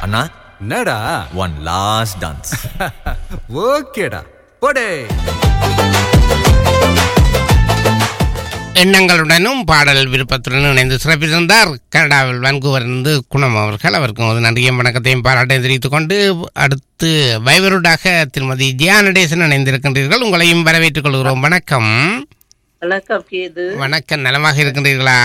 அண்ணா என்னடா one last dance ஓகேடா போடே எண்ணங்களுடனும் பாடல் விருப்பத்துடனும் இணைந்து சிறப்பித்திருந்தார் கனடாவில் வான்கூவரிலிருந்து குணம் அவர்கள் அவருக்கு ஒரு நன்றியும் வணக்கத்தையும் பாராட்டையும் தெரிவித்துக் கொண்டு அடுத்து வைவருடாக திருமதி ஜியா நடேசன் இணைந்திருக்கின்றீர்கள் உங்களையும் வரவேற்றுக் கொள்கிறோம் வணக்கம் வணக்கம் கேது வணக்கம் நலமாக இருக்கின்றீர்களா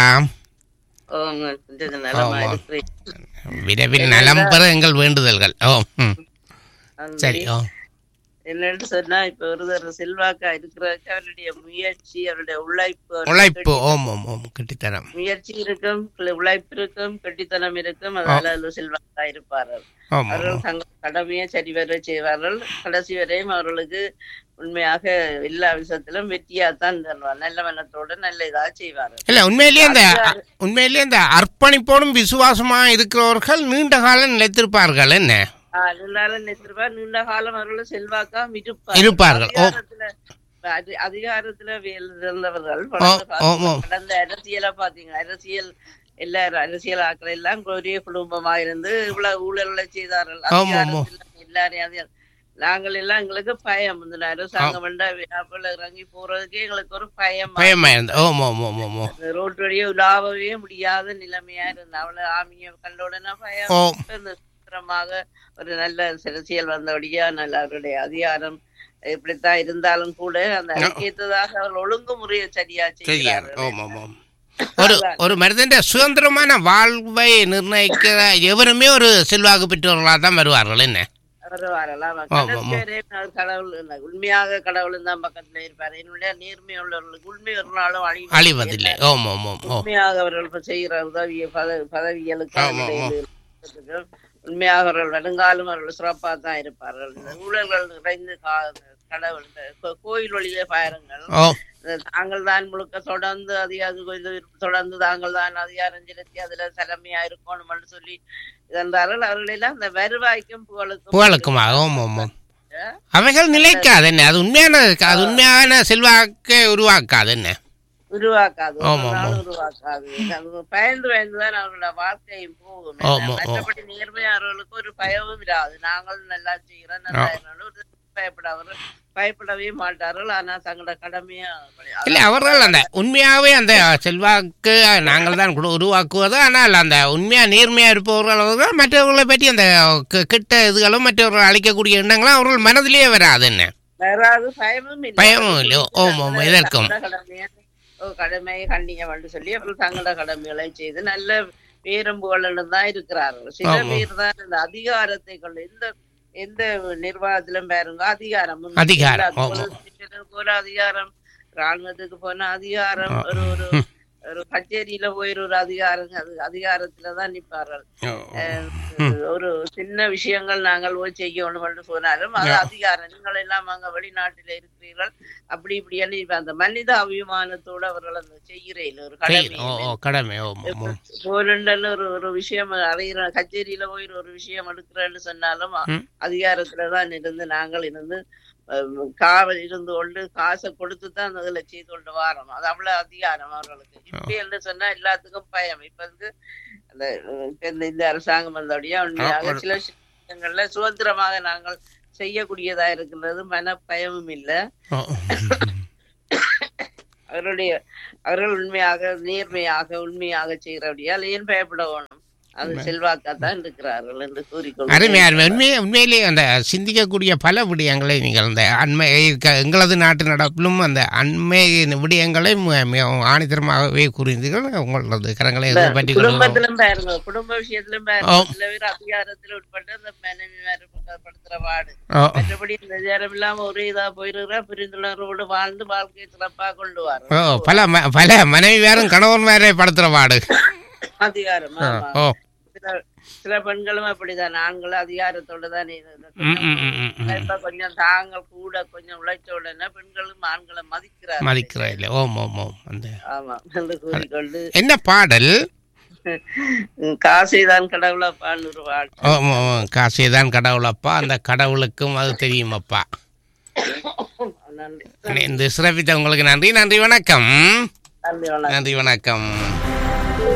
ஓங்க, கொஞ்சம் நலமா ஆமா. இருக்கிறேன் விரைவில் நலம் பெற எங்கள் வேண்டுதல்கள் ஓ ம். அந்த சரி ஓ என்னன்னு சொன்னா இப்ப ஒருத்தர் செல்வாக்கா இருக்கிறதுக்கு அவருடைய முயற்சி அவருடைய உழைப்பு அவருடைய உழைப்பு ஓம் ஓம் ஓம் கட்டித்தரம் முயற்சி இருக்கும் உழை- உழைப்பு இருக்கும் கெட்டித்தனம் இருக்கும் அதனால அதில் செல்வாக்கா இருப்பார்கள் ஓம் ஓம் அவர்கள் தங்கள் கடமையை சரிவர செய்வார்கள் கடைசி வரையும் அவர்களுக்கு உண்மையாக எல்லா விஷயத்திலும் வெற்றியாத்தான் தருவார் நல்ல மனத்தோட நல்ல இதாக செய்வார்கள் இல்ல உண்மையிலேயே இந்த உண்மையிலேயே இந்த அர்ப்பணிப்போடும் விசுவாசமா இருக்கிறவர்கள் நீண்ட காலம் நிலைத்திருப்பார்கள் என்ன அதனால நினைச்சிருப்பா நீண்ட காலம் அவர்களும் செல்வாக்கா இருப்பார்கள் இருப்பார்கள். ஓ. அதிகாரத்துல அதி- அதிகாரத்துல வேல் இருந்தவர்கள் ஓ, ஓ, ஓ. கடந்த அரசியலை பாத்தீங்க அரசியல் எல்லாரும் அரசியல் ஆக்கள் எல்லாம் ஒரே குடும்பமா இருந்து இவ்வளவு ஊழல்களை செய்தார்கள் ஆமா, ஆமா. அதிகாரத்துல எல்லாரையும் அதிகாரம் நாங்கள் எல்லாம் எங்களுக்கு பயம் இந்த அரசாங்கம் வேண்டா வியாபாரம் இறங்கி போறதுக்கே எங்களுக்கு ஒரு பயம் பயமா இருந்த ஓம் ஓம் ஓம் ஓம் ஓம் அந்த ரோட்டு வழியே உலாவவே முடியாத நிலைமையா இருந்த அவளை ஆமிய கண்ட உடனே பயம் ஓ. இப்ப இந்த சுதந்திரமாக ஒரு நல்ல அரசியல் வந்தபடியா நல்ல அவருடைய அதிகாரம் இப்படித்தான் இருந்தாலும் கூட அந்த ஐக்கியத்ததாக அவர் ஒழுங்குமுறையை சரியா சரியா செய்கிறார்கள் ஓம் ஓம் ஓம் ஒரு ஒரு மனிதன் சுதந்திரமான வாழ்வை நிர்ணயிக்கிற எவருமே ஒரு செல்வாக்கு பெற்றவர்களாக தான் வருவார்கள் என்ன வருவாரெல்லாம் ஆமா, ஆமா. கடைசி வரையும் அவர் கடவுள் இல்லை. உண்மையாக கடவுள் தான் பக்கத்துல இருப்பார் என்னுடைய நேர்மை உள்ளவர்களுக்கு உண்மை ஒரு நாளும் அழிவு அழிவதில்லை ஓம் ஓம் ஓம் ஓம் உண்மையாக அவர்கள் இப்ப செய்கிற உதவிய பத- பதவிகளுக்கு ஆமா, ஆமா. அவருடைய இது உண்மையாக அவர்கள் வருங்காலம் அவர்கள் சிறப்பாக தான் இருப்பார்கள் இந்த ஊழல்கள் நிறைந்து கா- கடவுள் இந்த கோ- கோயில் வழியே பாருங்கள் ஓ தாங்கள் தான் முழுக்க தொடர்ந்து அதிகாரம் இது தொடர்ந்து தாங்கள் தான் அதிகாரம் செலுத்தி அதுல தலைமையா இருக்கணும்னு சொல்லி இருந்தார்கள் அவர்களெல்லாம் அந்த வருவாய்க்கும் புகழுக்கும் புகழுக்குமா ஓம் ஓம் ஓம் அவைகள் நிலைக்காது என்ன அது உண்மையான அது உண்மையான செல்வாக்கை உருவாக்காது என்ன உருவாக்காது ஒரு ஆமா, நாள் ஆமா. உருவாக்காது அது பயந்து பயந்துதான் அவர்களோட வாழ்க்கையும் போகும் ஆமா, ஆமா. மற்றபடி நேர்மையாளர்களுக்கு ஒரு பயமும் இராது நாங்கள் நல்லா செய்கிறோம் நல்லா இருந்தாலும் ஒரு பயப்படாமல் பயப்படவே மாட்டார்கள் ஆனா தங்களோட கடமையா இல்லை அவர்கள் அந்த உண்மையாகவே அந்த செல்வாக்கு நாங்கள் தான் குடு- உருவாக்குவது ஆனால் அந்த உண்மையாக நேர்மையாக இருப்பவர்கள் அவர்கள் மற்றவர்களை பற்றி அந்த கெ- கெட்ட இதுகளும் மற்றவர்கள் அளிக்கக்கூடிய எண்ணங்களும் அவர்கள் மனதிலேயே வராது என்ன வராது பயமும் இல்லை பயமும் இல்லை. ஓம், ஓம், இதற்கும். தங்களோட கடமையை ஓ, கடமையை கண்டிங்க சொல்லி அவர்கள் தங்களோட கடமைகளை செய்து நல்ல பேரம்புகளும் தான் இருக்கிறார்கள் சில ஆமா. பேர் தான் இந்த அதிகாரத்தை கொண்டு எந்த எந்த நிர்வாகத்திலும் பாருங்க அதிகாரம் அதிகாரம், எல்லா ஆமா. பொலிட்டீஷியனுக்கு ஒரு அதிகாரம் ராணுவத்துக்கு போன அதிகாரம் ஒரு ஒரு ஒரு கச்சேரியில போயிரு ஒரு அதிகாரம் அது அதிகாரத்துலதான் நிப்பார்கள் அஹ் ஒரு சின்ன விஷயங்கள் நாங்கள் போய் செய்யணும் என்று சொன்னாலும் அது அதிகாரம் நீங்கள் எல்லாம் அங்க வெளிநாட்டில இருக்கிறீர்கள் அப்படி இப்படி எல்லாம் இப்ப அந்த மனித அபிமானத்தோட அவர்கள் அந்த செய்கிறேன் ஒரு கடமை ஓ ஓ கடமை ஓம் ஓம் ஓம் போலண்டல்ல ஒரு ஒரு விஷயம் அறிகிற கச்சேரியில போய் ஒரு விஷயம் எடுக்கிறேன்னு சொன்னாலும் ம். அதிகாரத்துலதான் இருந்து நாங்கள் இருந்து அஹ், காவல் இருந்து கொண்டு காசை கொடுத்து தான் அதுல செய்து கொண்டு வாரோம் அது அவ்வளவு அதிகாரம் அவர்களுக்கு இப்ப என்ன சொன்னா எல்லாத்துக்கும் பயம் இப்ப வந்து அந்த அஹ், இந்த- இந்த அரசாங்கம் வந்தபடியா உண்மையாக ஒரு- சில விஷயங்கள்ல சுதந்திரமாக நாங்கள் செய்யக்கூடியதா இருக்கின்றது மன பயமும் இல்லை ஓ அவருடைய அவர்கள் உண்மையாக நேர்மையாக உண்மையாக செய்கிறபடியால் ஏன் பயப்பட வேணும் அது செல்வாக்காத்தான் இருக்கிறார்கள் என்று கூறிக்கொள்கிறேன் அருமை அருமை உண்மையே உண்மையிலேயே அந்த சிந்திக்கக்கூடிய பல விடயங்களை நீங்கள் அந்த அண்மை இருக்க- எங்களது நாட்டு நடப்பிலும் அந்த அண்மை விடயங்களை மி- மிகவும் ஆணித்தரமாகவே கூறியிருந்தீர்கள் உங்களது கரங்களை பற்றி குடும்பத்திலும் பாருங்க குடும்ப விஷயத்திலும் பாருங்க ஆம். சில பேர் அதிகாரத்தில் உட்பட்டு அந்த மனைவி படுத்துற வாடு ஓ மற்றபடி இந்த அதிகாரம் இல்லாம ஒரே இதா போயிருக்கிற புரிந்துணர்வோடு வாழ்ந்து வாழ்க்கையை சிறப்பா கொண்டு ஓ வரும் பல ம- பல மனைவி வேறும் கணவன் வேறே படுத்துற வாடு அதிகாரம் ஆ, ஆமா ஓ சில சில பெண்களும் அப்படிதான் ஆண்களும் அதிகாரத்தோட தான் ம், ம், ம், ம், ம். இப்ப கொஞ்சம் தாங்கள் கூட கொஞ்சம் உழைச்ச உடனே பெண்களும் ஆண்களை மதிக்கிறார் மதிக்கிற இல்லை ஓம் ஓம் ஓம் அந்த ஆமா என்று கூறிக்கொண்டு என்ன பாடல் காசைதான் கடவுளா பாடுவாள் ஓம் ஓம், ஓம். காசேதான் கடவுளப்பா அந்த கடவுளுக்கும் அது தெரியுமப்பா நன்றி இந்த சிறப்பித்த உங்களுக்கு நன்றி நன்றி வணக்கம் நன்றி வணக்கம் நன்றி வணக்கம்